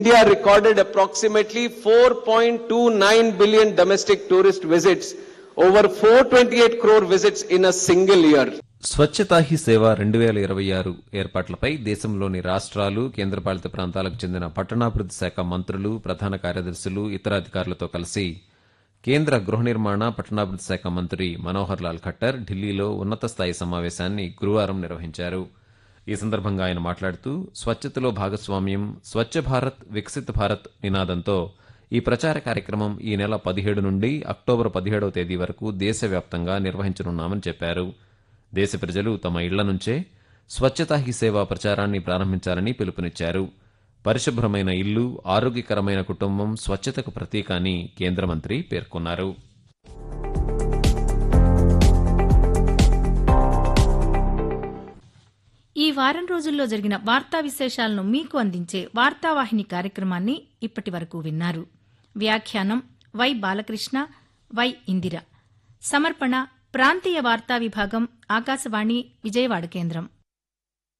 India recorded approximately 4.29 billion domestic tourist visits, over 428 crore visits in a single year. Swachhata Hi Seva రెండు వేల ఇరవై ఆరు ఏర్పాట్లపై దేశంలోని రాష్ట్రాలు కేంద్రపాలిత ప్రాంతాలకు చెందిన పట్టణాభివృద్ధి శాఖ మంత్రులు ప్రధాన కార్యదర్శులు ఇతర అధికారులతో కలిసి కేంద్ర గృహ నిర్మాణ పట్టణాభివృద్ధి శాఖ మంత్రి మనోహర్ లాల్ ఖట్టర్ ఢిల్లీలో ఉన్నత స్థాయి సమావేశాన్ని గురువారం నిర్వహించారు ఈ సందర్భంగా ఆయన మాట్లాడుతూ స్వచ్ఛతలో భాగస్వామ్యం స్వచ్ఛ భారత్ వికసిత్ భారత్ నినాదంతో ఈ ప్రచార కార్యక్రమం ఈ నెల పదిహేడు నుండి అక్టోబర్ పదిహేడవ తేదీ వరకు దేశవ్యాప్తంగా నిర్వహించనున్నామని చెప్పారు దేశ ప్రజలు తమ ఇళ్ల నుంచే స్వచ్ఛతా హీ సేవ ప్రచారాన్ని ప్రారంభించాలని పిలుపునిచ్చారు పరిశుభ్రమైన ఇల్లు ఆరోగ్యకరమైన కుటుంబం స్వచ్ఛతకు ప్రతీక అని కేంద్ర మంత్రి పేర్కొన్నారు ఈ వారం రోజుల్లో జరిగిన వార్తా విశేషాలను మీకు అందించే వార్తావాహిని కార్యక్రమాన్ని ఇప్పటి వరకు విన్నారు వ్యాఖ్యానం వై బాలకృష్ణ వై ఇందిర సమర్పణ ప్రాంతీయ వార్తా విభాగం ఆకాశవాణి విజయవాడ కేంద్రం